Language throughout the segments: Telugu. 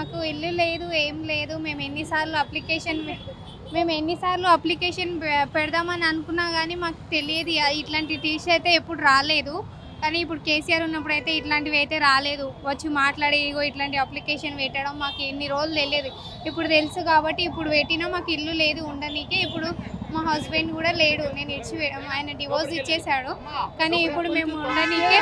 మాకు ఇల్లు లేదు ఏం లేదు మేము ఎన్నిసార్లు అప్లికేషన్ మేము ఎన్నిసార్లు అప్లికేషన్ పె- పెడదామని అనుకున్నా కానీ మాకు తెలియదు ఇ- ఇట్లాంటి టీసీ అయితే ఎప్పుడు రాలేదు కానీ ఇప్పుడు కేసీఆర్ ఉన్నప్పుడు అయితే ఇట్లాంటివి అయితే రాలేదు వచ్చి మాట్లాడి ఇగో ఇట్లాంటి అప్లికేషన్ పెట్టడం మాకు ఎన్ని రోజులు తెలియదు ఇప్పుడు తెలుసు కాబట్టి ఇప్పుడు పెట్టినా మాకు ఇల్లు లేదు ఉండనీకే ఇప్పుడు మా హస్బెండ్ కూడా లేడు నేను ఇచ్చి ఆయన డివోర్స్ ఇచ్చేసాడు కానీ ఇప్పుడు మేము ఉండనీకే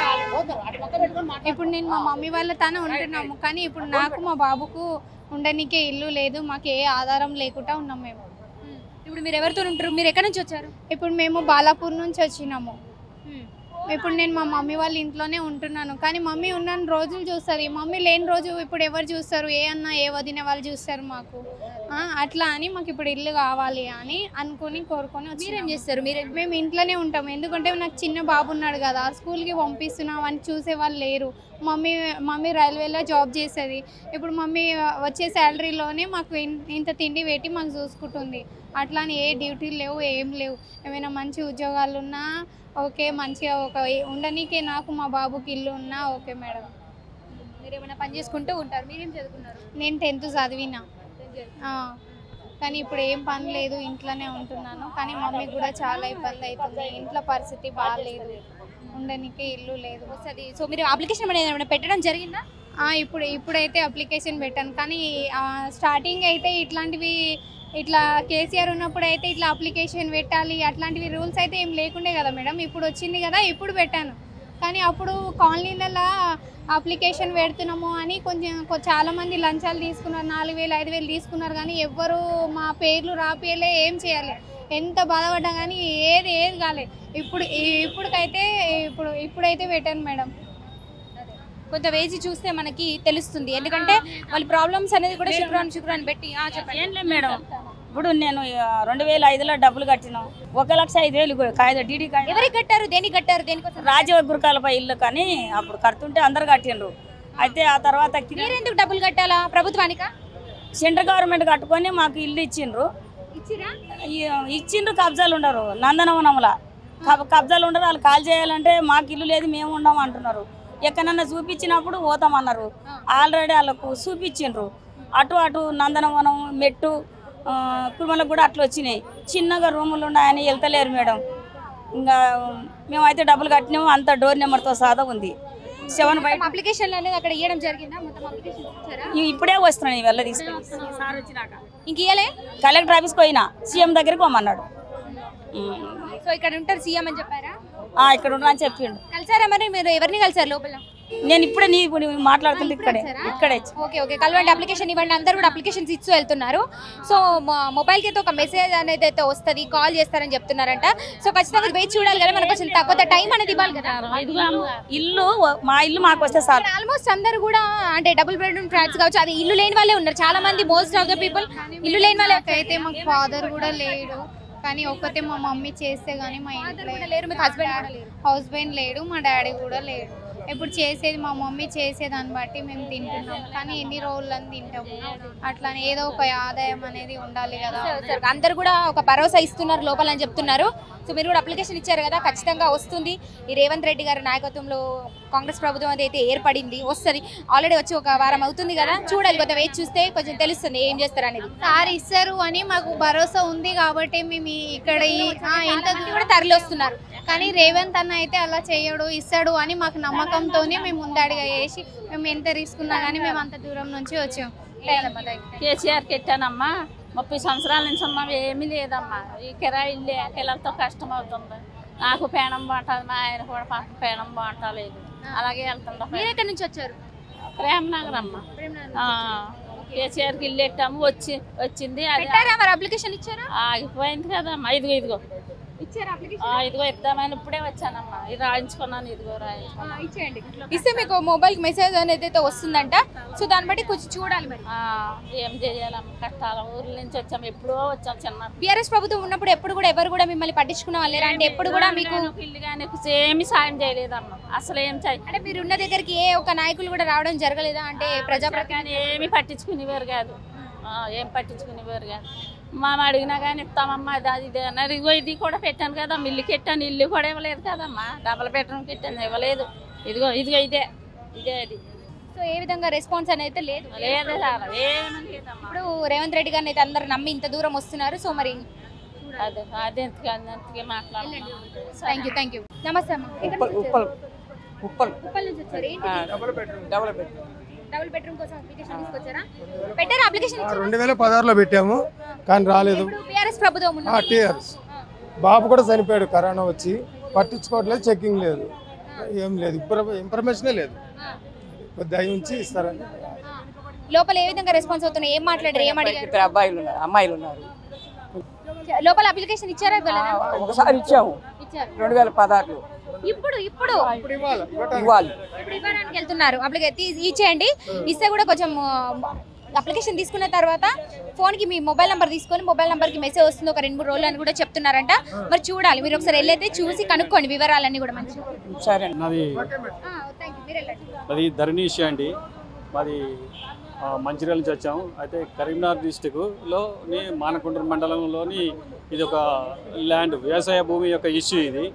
ఇప్పుడు నేను మా మమ్మీ వాళ్ళ తన ఉంటున్నాము కానీ ఇప్పుడు నాకు మా బాబుకు ఉండనీకే ఇల్లు లేదు మాకు ఏ ఆధారం లేకుండా ఉన్నాం మేము ఇప్పుడు మీరు ఎవరితో ఉంటారు మీరు ఎక్కడి నుంచి వచ్చారు ఇప్పుడు మేము బాలాపూర్ నుంచి వచ్చినాము ఇప్పుడు నేను మా మమ్మీ వాళ్ళ ఇంట్లోనే ఉంటున్నాను కానీ మమ్మీ ఉన్న రోజులు చూస్తుంది మమ్మీ లేని రోజు ఇప్పుడు ఎవరు చూస్తారు ఏ అన్న ఏ వదిన వాళ్ళు చూస్తారు మాకు ఆ, అట్లా అని మాకు ఇప్పుడు ఇల్లు కావాలి అని అనుకుని కోరుకొని మీరేం వచ్చినాము. చేస్తారు మీరేం మేము ఇంట్లోనే ఉంటాం ఎందుకంటే నాకు చిన్న బాబు ఉన్నాడు కదా స్కూల్కి పంపిస్తున్నాం అని చూసే వాళ్ళు లేరు మమ్మీ మమ్మీ రైల్వేలో జాబ్ చేస్తుంది ఇప్పుడు మమ్మీ వచ్చే శాలరీలోనే మాకు ఇన్- ఇంత తిండి పెట్టి మాకు చూసుకుంటుంది అట్లా అని ఏ డ్యూటీలు లేవు ఏం లేవు ఏమైనా మంచి ఉద్యోగాలు ఉన్నా ఓకే మంచిగా ఒక ఉండనీకే నాకు మా బాబుకి ఇల్లు ఉన్నా ఓకే మేడం మీరు ఏమైనా పని చేసుకుంటూ ఉంటారు మీరేం చదువుకున్నారు నేను టెన్త్ చదివినా ఆ, కానీ ఇప్పుడు ఏం పని లేదు ఇంట్లోనే ఉంటున్నాను కానీ మమ్మీకి కూడా చాలా ఇబ్బంది అవుతుంది ఇంట్లో పరిస్థితి బాగాలేదు ఉండనీకే ఇల్లు లేదు వస్తుంది సో మీరు అప్లికేషన్ అనేది ఏమైనా పెట్టడం జరిగిందా ఆ, ఇప్పుడు ఇప్పుడైతే అప్లికేషన్ పెట్టాను కానీ ఆ, స్టార్టింగ్ అయితే ఇట్లాంటివి ఇట్లా కేసీఆర్ ఉన్నప్పుడు అయితే ఇట్లా అప్లికేషన్ పెట్టాలి అట్లాంటివి రూల్స్ అయితే ఏం లేకుండే కదా మేడం ఇప్పుడు వచ్చింది కదా ఇప్పుడు పెట్టాను కానీ అప్పుడు కాలనీలలో అప్లికేషన్ పెడుతున్నాము అని కొంచెం కొ- చాలా మంది లంచాలు తీసుకున్నారు నాలుగు వేలు ఐదు వేలు తీసుకున్నారు కానీ ఎవ్వరు మా పేర్లు రాపియలే ఏం చేయాలి ఎంత బాధపడ్డా కానీ ఏది ఏది కాలే ఇప్పుడు ఇప్పుడుకైతే ఇప్పుడు ఇప్పుడైతే పెట్టాను మేడం కొంత వేసి చూస్తే మనకి తెలుస్తుంది ఎందుకంటే వాళ్ళ ప్రాబ్లమ్స్ అనేది కూడా శుక్రవారం శుక్రవారం పెట్టి ఆ, చెప్పండి ఏం లేదు మేడం ఇప్పుడు నేను ఆ, రెండు వేల ఐదులో డబ్బులు కట్టినాం ఒక లక్ష ఐదు వేలు కాగిత డీడీ కాగితం ఎవరికి కట్టారు దేనికి కట్టారు దేనికోసం రాజీవ గురకాలపై ఇల్లు కానీ అప్పుడు కడుతుంటే అందరు కట్టిండ్రు అయితే ఆ తర్వాత కిరా- మీరెందుకు డబ్బులు కట్టాలా ప్రభుత్వానికా సెంట్రల్ గవర్నమెంట్ కట్టుకొని మాకు ఇల్లు ఇచ్చిండ్రు ఇచ్చిరా ఈ- ఇచ్చిండ్రు కబ్జాలు ఉండరు నందనవనంలా కబ- కబ్జాలు ఉండరు వాళ్ళు కాల్ చేయాలంటే మాకు ఇల్లు లేదు మేము ఉండం అంటున్నారు ఎక్కడన్నా చూపించినప్పుడు పోతామన్నారు ఆల్రెడీ వాళ్ళకు చూపించిండ్రు అటు అటు నందనవనం మెట్టు ఆ, కుటుంబాలకు కూడా అట్లా వచ్చినాయి చిన్నగా రూములు ఉన్నాయని వెళ్తలేరు మేడం ఇంకా మేమైతే డబ్బులు కట్టినాము అంత డోర్ నెంబర్తో సాదా ఉంది సెవెన్ బయట అప్లికేషన్ అనేది అక్కడ ఇవ్వడం జరిగిందా మొత్తం అప్లికేషన్ ఇచ్చారా ఇవి ఇప్పుడే వస్తున్నాయి ఇవల్ల తీసుకొని సార్ వచ్చినాక ఇంక ఇయ్యలే కలెక్టర్ ఆఫీస్కి పోయినా సీఎం దగ్గరికి పోమన్నాడు ఉమ్. సో ఇక్కడ ఉంటారు సీఎం అని చెప్పారా ఆ, ఇక్కడ ఉన్నా అని చెప్పిండు కలిసారా మరి మీరు ఎవరిని కలిసారు లోపల నేను ఇప్పుడే నీ ఇప్పుడు మాట్లాడుతుంటే ఇక్కడే ఇక్కడే ఓకే ఓకే కలవండి అప్లికేషన్ ఇవ్వండి అందరూ కూడా అప్లికేషన్స్ ఇస్తూ వెళ్తున్నారు సో మొ- మొబైల్కి అయితే ఒక మెసేజ్ అనేది అయితే వస్తుంది కాల్ చేస్తారని చెప్తున్నారంట సో ఖచ్చితంగా వేచి చూడాలి కదా మనకు కొంచెం త- కొంత టైం అనేది ఇవ్వాలి కదా ఇల్లు మా ఇల్లు మాకు వస్తే చాలు ఆల్మోస్ట్ అందరూ కూడా అంటే డబుల్ బెడ్రూమ్ ఫ్లాట్స్ కావచ్చు అది ఇల్లు లేని వాళ్ళే ఉన్నారు చాలా మంది మోస్ట్ ఆఫ్ ద పీపుల్ ఇల్లు లేని వాళ్ళే అయితే మాకు ఫాదర్ కూడా లేడు కానీ ఒక్కతే మా మమ్మీ చేస్తే గానీ మా ఇంట్లో కూడా లేరు, మీకు husband కూడా లేరు. హస్బెండ్ లేడు మా డాడీ కూడా లేడు ఇప్పుడు చేసేది మా మమ్మీ చేసేదాన్ని బట్టి మేము తింటున్నాం కానీ ఎన్ని రోజులని తింటాము అట్లా ఏదో ఒక ఆదాయం అనేది ఉండాలి కదా సార్, అందరు కూడా ఒక భరోసా ఇస్తున్నారు లోపల అని చెప్తున్నారు సో మీరు కూడా అప్లికేషన్ ఇచ్చారు కదా ఖచ్చితంగా వస్తుంది ఈ రేవంత్ రెడ్డి గారి నాయకత్వంలో కాంగ్రెస్ ప్రభుత్వం అది అయితే ఏర్పడింది వస్తుంది ఆల్రెడీ వచ్చి ఒక వారం అవుతుంది కదా చూడాలి కొంచెం వేచి చూస్తే కొంచెం తెలుస్తుంది ఏం చేస్తారు అనేది సార్ ఇస్తారు అని మాకు భరోసా ఉంది కాబట్టి మేము ఈ- ఇక్కడ ఈ- ఆ, ఇంత మంది కూడా తరలి వస్తున్నారు కానీ రేవంత్ అన్న అయితే అలా చేయడు ఇస్తాడు అని మాకు నమ్మకంతోనే మేము ముందడిగా వేసి మేము ఎంత రిస్క్ ఉన్నా కానీ మేము అంత దూరం నుంచి వచ్చాం కేసీఆర్కి ఎట్టానమ్మా ముప్పై సంవత్సరాల నుంచి ఉన్నాం ఏమీ లేదమ్మా ఈ కిరాయిల్లే పిల్లలతో కష్టం అవుతుంది నాకు పేణం బాగుంటుంది మా ఆయన కూడా పాపం పేణం బాగుంటలేదు అలాగే వెళ్తుండ మీరు ఎక్కడి నుంచి వచ్చారు ప్రేమనగర్ అమ్మ ఆ, కేసీఆర్కి ఇల్లు ఎట్టాము వచ్చి వచ్చింది అది పెట్టారా మరి అప్లికేషన్ ఇచ్చారా ఆగిపోయింది కదమ్మా ఇదిగో ఇదిగో ఇచ్చారా అప్లికేషన్ ఆ, ఇదిగో ఇద్దామని ఇప్పుడే వచ్చానమ్మా ఇది రాయించుకున్నాను ఇదిగో రాయించుకున్నాను ఇచ్చేయండి ఇస్తే మీకు మొబైల్ మెసేజ్ అనేది అయితే వస్తుందంట సో దాన్ని బట్టి కొంచెం చూడాలి మరి ఆ, ఏం చేయాలమ్మా కష్టాల ఊర్ల నుంచి వచ్చాము ఎప్పుడో వచ్చాం చిన్న బీఆర్ఎస్ ప్రభుత్వం ఉన్నప్పుడు ఎప్పుడు కూడా ఎవరు కూడా మిమ్మల్ని పట్టించుకున్న వాళ్ళు లేరా అంటే ఎప్పుడు కూడా మీకు ఒక ఇల్లు కానీ ఏమి సాయం చేయలేదమ్మా అసలు ఏం చేయ అంటే మీరు ఉన్న దగ్గరికి ఏ ఒక్క నాయకులు కూడా రావడం జరగలేదా అంటే ప్రజాప్రతి కానీ ఏమి పట్టించుకునేవారు కాదు ఆ, ఏం పట్టించుకునేవారు కాదు మనం అడిగినా కానీ ఇస్తామమ్మా అది అది ఇది అన్నారు ఇదిగో ఇది కూడా పెట్టాను కదా ఇల్లు పెట్టాను ఇల్లు కూడా ఇవ్వలేదు కదమ్మా డబల్ బెడ్రూమ్ పెట్టాను ఇవ్వలేదు ఇదిగో ఇదిగో ఇదే ఇదే అది సో ఏ విధంగా రెస్పాన్స్ అనేది అయితే లేదు లేదు సార్ ఏమీ లేదమ్మా ఇప్పుడు రేవంత్ రెడ్డి గారిని అయితే అందరు నమ్మి ఇంత దూరం వస్తున్నారు సో మరి అదే అదెంతకి అదంతకి మాట్లాడాలి థ్యాంక్ యూ థ్యాంక్ యూ నమస్తే అమ్మ ఎక్కడి నుంచి ఉప్పల్ వచ్చారు? ఉప్పల్ ఉప్పల్ నుంచి వచ్చారు ఏంటి డబుల్ బెడ్రూమ్ డబుల్ బెడ్రూమ్ కోసం అప్లికేషన్ తీసుకొచ్చారా పెట్టారా అప్లికేషన్ ఇచ్చారా? రెండు వేల పదహారులో పెట్టాము కానీ రాలేదు ఇప్పుడు బీఆర్ఎస్ ప్రభుత్వం ఉన్నది. టీఆర్ఎస్ బాబు కూడా చనిపోయాడు కరోనా వచ్చి పట్టించుకోవట్లేదు చెక్కింగ్ లేదు ఏం లేదు ఇన్ఫర్- ఇన్ఫర్మేషనే లేదు కొద్ది దయ ఉంచి ఇస్తారని లోపల ఏ విధంగా రెస్పాన్స్ అవుతున్నాయి ఏం మాట్లాడారు ఏం అడిగారు ఇద్దరు అబ్బాయిలు ఉన్నారు అమ్మాయిలు ఉన్నారు లోపల అప్లికేషన్ ఇచ్చారా ఇవ్వలేదా? ఒకసారి ఇచ్చాము ఇచ్చారు రెండు వేల పదహారులో ఇప్పుడు ఇప్పుడు ఇప్పుడు ఇవ్వాలి ఇవ్వటానికి. ఇవ్వాలి ఇప్పుడు ఇవ్వడానికి వెళ్తున్నారు అప్లికేషన్ ఇచ్చేయండి ఇస్తే కూడా కొంచెం అప్లికేషన్ తీసుకున్న తర్వాత ఫోన్ కి మీ మొబైల్ నెంబర్ తీసుకొని మొబైల్ నెంబర్ కి మెసేజ్ వస్తుంది ఒక రెండు మూడు రోజులు అని కూడా చెప్తున్నారంట మరి చూడాలి మీరు ఒకసారి వెళ్ళైతే చూసి కనుక్కోండి వివరాలన్నీ కూడా మంచిగా సరే నాది థ్యాంక్ యూ మీరు వెళ్ళండి అది ధరణీష్ అండి మాది ఆ, మంచిర్యాల నుంచి వచ్చాము అయితే కరీంనగర్ డిస్టిక్లోని మానకొండ మండలంలోని ఇది ఒక ల్యాండ్ వ్యవసాయ భూమి యొక్క ఇష్యూ ఇది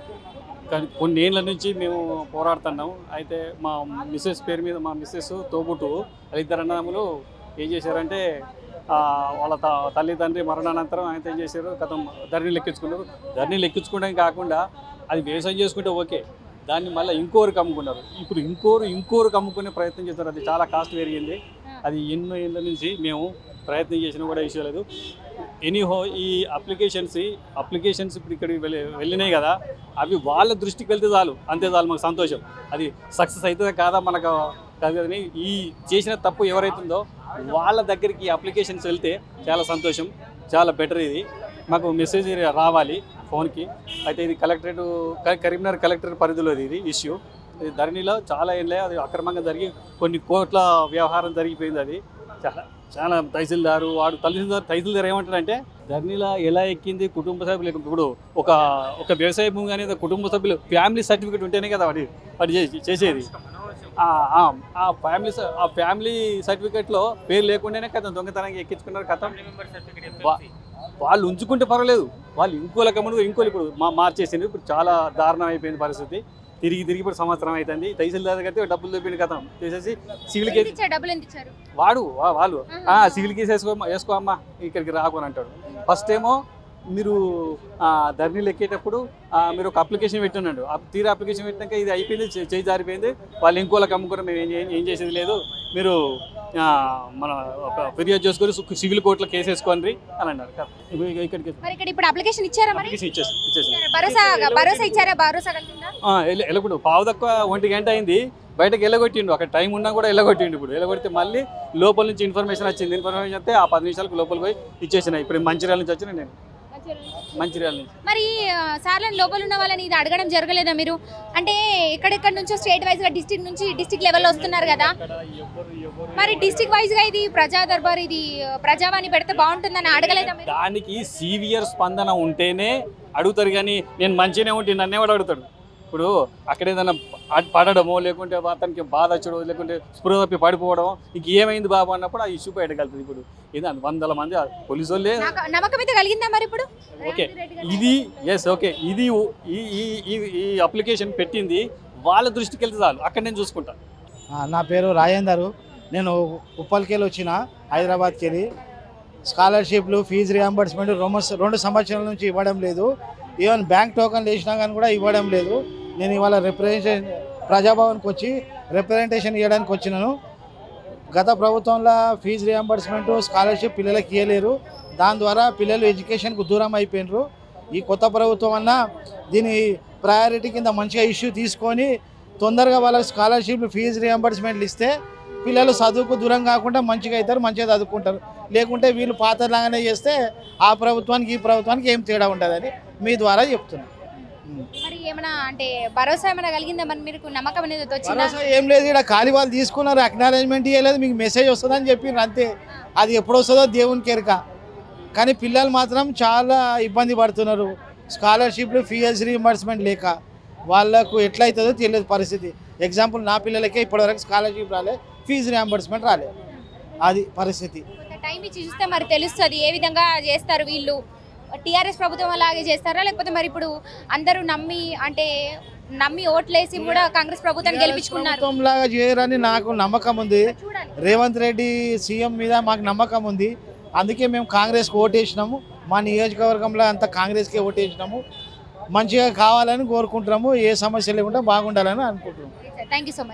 కానీ కొన్ని ఏళ్ళ నుంచి మేము పోరాడుతున్నాం అయితే మా మిస్సెస్ పేరు మీద మా మిస్సెస్ తోబుట్టు ఇద్దరు అన్నదమ్ములు ఏం చేశారంటే ఆ, వాళ్ళ త తల్లి తండ్రి మరణానంతరం ఆయన ఏం చేశారు గతం ధరణి లెక్కించుకున్నారు ధరణి లెక్కించుకోవడం కాకుండా అది వ్యవసాయం చేసుకుంటే ఓకే దాన్ని మళ్ళీ ఇంకోరికి అమ్ముకున్నారు ఇప్పుడు ఇంకోరు ఇంకోరికి అమ్ముకునే ప్రయత్నం చేస్తారు అది చాలా కాస్ట్ పెరిగింది అది ఎన్నో ఏళ్ళ నుంచి మేము ప్రయత్నం చేసినా కూడా ఇష్యూ లేదు ఎనీహో ఈ అప్లికేషన్స్ అప్లికేషన్స్ ఇప్పుడు ఇక్కడ వెళ్ళి వెళ్ళినాయి కదా అవి వాళ్ళ దృష్టికి వెళ్తే చాలు అంతే చాలు మాకు సంతోషం అది సక్సెస్ అవుతుందా కాదా మనకు కాదు కానీ ఈ చేసిన తప్పు ఎవరైతుందో వాళ్ళ దగ్గరికి ఈ అప్లికేషన్స్ వెళ్తే చాలా సంతోషం చాలా బెటర్ ఇది మాకు మెసేజ్ రావాలి ఫోన్కి అయితే ఇది కలెక్టరేట్ క- కరీంనగర్ కలెక్టర్ పరిధిలోది ఇది ఇష్యూ ఇది ధరణిలో చాలా ఏళ్ళే అది అక్రమంగా జరిగి కొన్ని కోట్ల వ్యవహారం జరిగిపోయింది అది చాలా చాలా తహసీల్దారు వాడు తహసీల్దార్ తహసీల్దార్ ఏమంటాడంటే ధరణిలో ఎలా ఎక్కింది కుటుంబ సభ్యులు ఇప్పుడు ఒక ఒక వ్యవసాయ భూమి అనేది కుటుంబ సభ్యులు ఫ్యామిలీ సర్టిఫికేట్ ఉంటేనే కదా వాడి వాడు చేసి- చేసేది ఆ, ఆ, ఆ ఫ్యామిలీ స- ఆ ఫ్యామిలీ సర్టిఫికేట్లో పేరు లేకుండానే కథం దొంగతనంగా ఎక్కించుకున్నారు కథం వా- వాళ్ళు ఉంచుకుంటే పర్వాలేదు వాళ్ళు ఇంకోల కమ్ముడు ఇంకోలు ఇప్పుడు మా మార్చేసింది ఇప్పుడు చాలా దారుణం అయిపోయింది పరిస్థితి తిరిగి తిరిగి ఇప్పుడు సంవత్సరం అవుతుంది తహసీల్దార్ దగ్గర డబ్బులు దొబ్బింది కథం చేసేసి సివిల్ ఎంత కేసు ఇచ్చారు డబ్బులు ఎంత ఇచ్చారు వాడు వా- వాళ్ళు ఆ, సివిల్ కేసు వేసుకో వేసుకో అమ్మా ఇక్కడికి రాకొని అంటాడు ఫస్ట్ ఏమో మీరు ఆ, ధరణిలు ఎక్కేటప్పుడు ఆ, మీరు ఒక అప్లికేషన్ పెట్టున్నాడు ఆ తీరా అప్లికేషన్ పెట్టినాక ఇది అయిపోయింది చే- చేయి జారిపోయింది వాళ్ళు ఇంకోళ్ళకి అమ్ముకుని మేము ఏం చే- ఏం చేసేది లేదు మీరు ఆ, మన ఒక ఫిర్యాదు చేసుకొని సు- సివిల్ కోర్టులో కేసు వేసుకోండి అని అన్నారు ఇగో ఇగో ఇక్కడికి మరి ఇక్కడ ఇప్పుడు అప్లికేషన్ ఇచ్చారా మరి అప్లికేషన్ ఇచ్చేసి ఇచ్చేసి ఇచ్చారా? భరోసా భరోసా ఇచ్చారా భరోసా కలిగిందా వెళ్ళకూడదు పావు తక్కువ ఒంటి గంట అయింది బయటకు వెళ్ళగొట్టిండు అక్కడ టైం ఉన్నా కూడా వెళ్ళగొట్టిండు ఇప్పుడు వెళ్ళగొడితే మళ్ళీ లోపల నుంచి ఇన్ఫర్మేషన్ వచ్చింది ఇన్ఫర్మేషన్ వస్తే ఆ పది నిమిషాలకు లోపలికి పోయి ఇచ్చేసిన ఇప్పుడు మంచిర్యాల నుంచి వచ్చిన నేను మంచిర్యాల నుంచి మరి ఆ, సార్లని లోపల ఉన్న వాళ్ళని ఇది అడగడం జరగలేదా మీరు అంటే ఎక్కడెక్కడ నుంచో స్టేట్ వైజ్ గా డిస్ట్రిక్ట్ నుంచి డిస్ట్రిక్ట్ లెవెల్లో వస్తున్నారు కదా మరి డిస్ట్రిక్ట్ వైజ్ గా ఇది ప్రజా దర్బార్ ఇది ఆ, ప్రజావాణి పెడితే బాగుంటుందని అడగలేదా మీరు దానికి సీవియర్ స్పందన ఉంటేనే అడుగుతారు కానీ నేను మంచిగానే ఉంటే నన్నేవాడు అడుగుతాడు ఇప్పుడు అక్కడ ఏదైనా ప- పడడమో లేకుంటే అతనికి బాధ వచ్చడో లేకుంటే స్పృహ తప్పి పడిపోవడం ఇంక ఏమైంది బాబు అన్నప్పుడు ఆ ఇష్యూ బయటకెళ్తుంది ఇప్పుడు ఇది వందల మంది పోలీసు వాళ్ళే నాకు నమ్మకం అయితే కలిగిందా మరి ఇప్పుడు ఓకే రేవంత్ రెడ్డి గారు ఇది ఎస్ ఓకే ఇది ఉ- ఈ ఈ ఈ- ఈ అప్లికేషన్ పెట్టింది వాళ్ళ దృష్టికి వెళ్తే చాలు అక్కడ నేను చూసుకుంటాను ఆ, నా పేరు రాజేందరు నేను ఉప్పల్కెళ్ళి వచ్చిన హైదరాబాద్కి వెళ్ళి స్కాలర్షిప్లు ఫీజు రియంబర్స్మెంట్ రెండు రెండు సంవత్సరాల నుంచి ఇవ్వడం లేదు ఈవెన్ బ్యాంక్ టోకన్లు వేసినా కానీ కూడా ఇవ్వడం లేదు నేను ఇవాళ రిప్రజెంటేషన్ ప్రజాభవన్కి వచ్చి రిప్రజెంటేషన్ ఇవ్వడానికి వచ్చినాను గత ప్రభుత్వంలో ఫీజు రియంబర్స్మెంట్ స్కాలర్షిప్ పిల్లలకి ఇవ్వలేరు దాని ద్వారా పిల్లలు ఎడ్యుకేషన్కు దూరం అయిపోయినారు ఈ కొత్త ప్రభుత్వం అన్న దీని ప్రయారిటీ కింద మంచిగా ఇష్యూ తీసుకొని తొందరగా వాళ్ళకి స్కాలర్షిప్లు ఫీజు రియంబర్స్మెంట్లు ఇస్తే పిల్లలు చదువుకు దూరం కాకుండా మంచిగా అవుతారు మంచిగా చదువుకుంటారు లేకుంటే వీళ్ళు పాతలాగానే చేస్తే ఆ ప్రభుత్వానికి ఈ ప్రభుత్వానికి ఏం తేడా ఉంటుందని మీ ద్వారా చెప్తున్నాను మరి ఏమైనా అంటే భరోసా ఏమైనా కలిగిందా మరి మీకు నమ్మకం అనేది వచ్చిందా భరోసా ఏం లేదు ఇక్కడ ఖాళీ వాళ్ళు తీసుకున్నారు అక్నాలజ్మెంట్ ఇవ్వలేదు మీకు మెసేజ్ వస్తుందని చెప్పిండ్రు అంతే అది ఎప్పుడు వస్తుందో దేవునికి ఎరక కానీ పిల్లలు మాత్రం చాలా ఇబ్బంది పడుతున్నారు స్కాలర్షిప్లు ఫీజు రీఎంబర్స్మెంట్ లేక వాళ్ళకు ఎట్లయితుందో తెలియదు పరిస్థితి ఎగ్జాంపుల్ నా పిల్లలకే ఇప్పటివరకు స్కాలర్షిప్ రాలే ఫీజు రియంబర్స్మెంట్ రాలే అది పరిస్థితి కొంత టైం ఇచ్చి చూస్తే మరి తెలుస్తుంది ఏ విధంగా చేస్తారు వీళ్ళు టీఆర్ఎస్ ప్రభుత్వం అలాగే చేస్తారా లేకపోతే మరి ఇప్పుడు అందరూ నమ్మి అంటే నమ్మి ఓట్లేసి కూడా కాంగ్రెస్ ప్రభుత్వాన్ని గెలిపించుకున్నారు ప్రభుత్వం లాగా చేయరని నాకు నమ్మకం ఉంది చూడాలి రేవంత్ రెడ్డి సీఎం మీద మాకు నమ్మకం ఉంది అందుకే మేము కాంగ్రెస్కి ఓటేసినాము మా నియోజకవర్గంలో అంతా కాంగ్రెస్కే ఓటేసినాము మంచిగా కావాలని కోరుకుంటున్నాము ఏ సమస్య లేకుండా బాగుండాలని అనుకుంటున్నాము థ్యాంక్ యూ సో మచ్